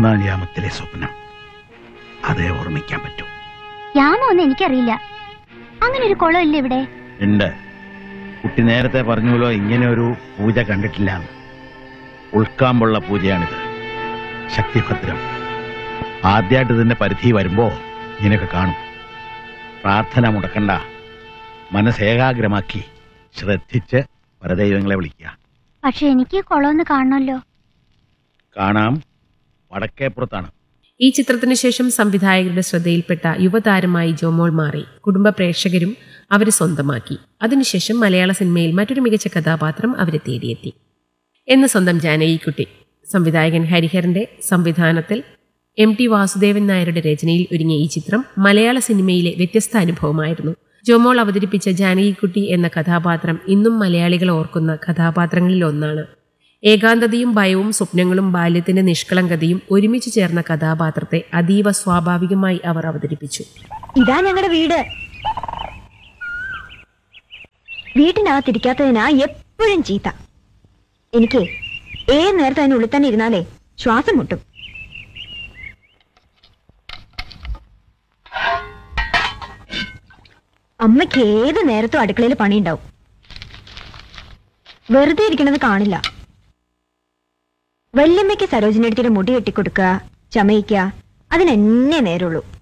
മൂന്നാം യാമത്തിലെ സ്വപ്നം അതേ ഓർമ്മിക്കാൻ പറ്റൂ യാമൊന്നും എനിക്കറിയില്ല അങ്ങനെ ഒരു കുളം ഇല്ല ഇവിടെ ഉണ്ട് കുട്ടി നേരത്തെ പറഞ്ഞുല്ലോ ഇങ്ങനെ ഒരു പൂജ കണ്ടിട്ടില്ല ഉൾക്കാമ്പുള്ള പൂജയാണിത് ശക്തിഭദ്രം ആദ്യമായിട്ട് ഇതിന്റെ പരിധി വരുമ്പോ ഇങ്ങനെയൊക്കെ കാണും പ്രാർത്ഥന മുടക്കണ്ട മനസ്സേകാഗ്രമാക്കി ശ്രദ്ധിച്ച് പരദൈവങ്ങളെ വിളിക്കുക പക്ഷെ എനിക്ക് ഈ കുളം ഒന്ന് കാണണമല്ലോ കാണാം വടക്കേപ്പുറത്താണ് ഈ ചിത്രത്തിനു ശേഷം സംവിധായകരുടെ ശ്രദ്ധയിൽപ്പെട്ട യുവതാരമായി ജോമോൾ മാറി കുടുംബ പ്രേക്ഷകരും അവരെ സ്വന്തമാക്കി അതിനുശേഷം മലയാള സിനിമയിൽ മറ്റൊരു മികച്ച കഥാപാത്രം അവരെ തേടിയെത്തി എന്ന് സ്വന്തം ജാനകിക്കുട്ടി സംവിധായകൻ ഹരിഹരന്റെ സംവിധാനത്തിൽ എം ടി വാസുദേവൻ നായരുടെ രചനയിൽ ഒരുങ്ങിയ ഈ ചിത്രം മലയാള സിനിമയിലെ വ്യത്യസ്ത അനുഭവമായിരുന്നു ജോമോൾ അവതരിപ്പിച്ച ജാനകിക്കുട്ടി എന്ന കഥാപാത്രം ഇന്നും മലയാളികൾ ഓർക്കുന്ന കഥാപാത്രങ്ങളിൽ ഒന്നാണ് ഏകാന്തതയും ഭയവും സ്വപ്നങ്ങളും ബാല്യത്തിന്റെ നിഷ്കളങ്കതയും ഒരുമിച്ച് ചേർന്ന കഥാപാത്രത്തെ അതീവ സ്വാഭാവികമായി അവർ അവതരിപ്പിച്ചു ഇതാ ഞങ്ങളുടെ വീട് വീട്ടിനകത്തിരിക്കാത്തതിനാ എപ്പോഴും ചീത്ത എനിക്ക് ഏത് നേരത്തെ അതിനുള്ളിൽ തന്നെ ഇരുന്നാലേ ശ്വാസം മുട്ടും അമ്മയ്ക്ക് ഏത് നേരത്തും അടുക്കളയിൽ പണിയുണ്ടാവും വെറുതെ ഇരിക്കണത് കാണില്ല വല്യമ്മയ്ക്ക് സരോജിനിയടുത്തിയുടെ മുടി കെട്ടിക്കൊടുക്കുക ചമയിക്കുക അതിനെന്നെ നേരുള്ളൂ